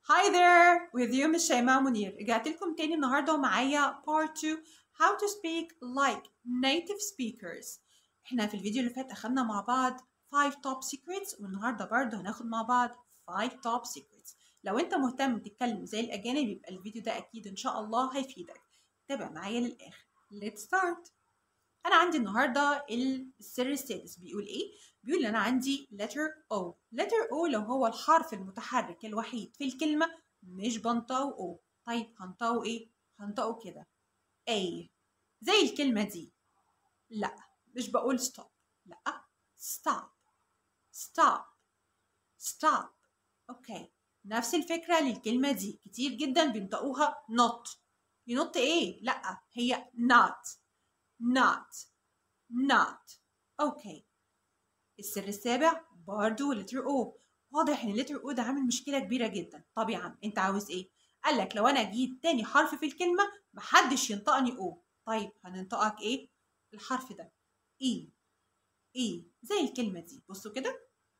Hi there with you Miss شيماء منير رجعت لكم تاني النهارده ومعايا part 2 how to speak like native speakers احنا في الفيديو اللي فات اخدنا مع بعض 5 top secrets والنهارده برضه هناخد مع بعض 5 top secrets لو انت مهتم تتكلم زي الاجانب يبقى الفيديو ده اكيد ان شاء الله هيفيدك تابع معايا للاخر let's start انا عندي النهارده السر السادس بيقول ايه بيقول لي انا عندي letter O letter O لو هو الحرف المتحرك الوحيد في الكلمة مش بنطقه O طيب هنطقه ايه هنطقه كده A زي الكلمة دي لا مش بقول stop لا stop stop stop اوكي نفس الفكرة للكلمة دي كتير جدا بينطقوها not ينط ايه لا هي not not not اوكي السر السابع برضو لتر او واضح ان لتر او ده عامل مشكله كبيره جدا طب يا عم انت عاوز ايه قال لك لو انا جيت تاني حرف في الكلمه محدش ينطقني او طيب هننطقك ايه الحرف ده اي اي زي الكلمه دي بصوا كده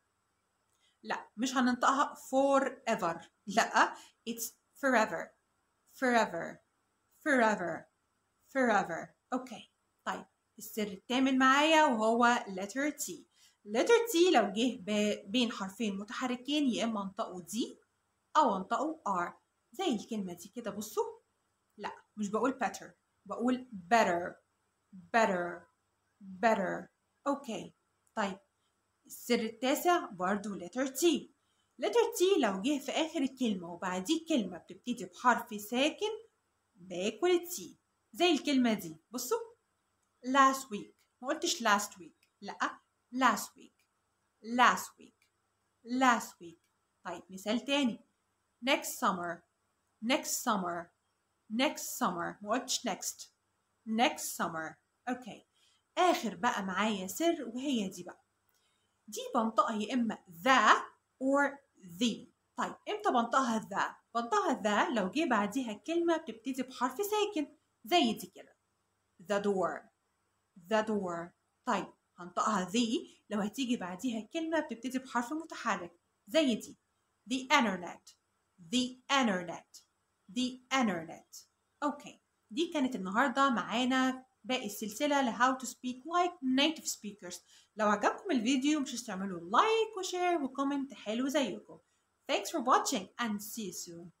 لا مش هننطقها forever لا it's forever forever forever forever اوكي طيب السر الثامن معايا وهو letter T letter T لو جه بين حرفين متحركين يا اما انطقوا دي او انطقوا R زي الكلمة دي كده بصوا لا مش بقول better بقول better better better اوكي طيب السر التاسع برضو letter T letter T لو جه في آخر الكلمة وبعديه كلمة بتبتدي بحرف ساكن باكل التي زي الكلمة دي بصوا last week ما قلتش last week لا last week last week last week طيب مثال تاني next summer next summer next summer ما قلتش next next summer اوكي اخر بقى معايا سر وهي دي بقى دي بنطقها يا اما the or the طيب امتى بنطقها the بنطقها the لو جه بعديها كلمه بتبتدي بحرف ساكن زي دي كده the door the door طيب هنطقها the لو هتيجي بعديها كلمة بتبتدي بحرف متحرك زي دي the internet the internet the internet اوكي دي كانت النهاردة معانا باقي السلسلة ل how to speak like native speakers لو عجبكم الفيديو مش تعملوا لايك وشير وكومنت حلو زيكم Thanks for watching and see you soon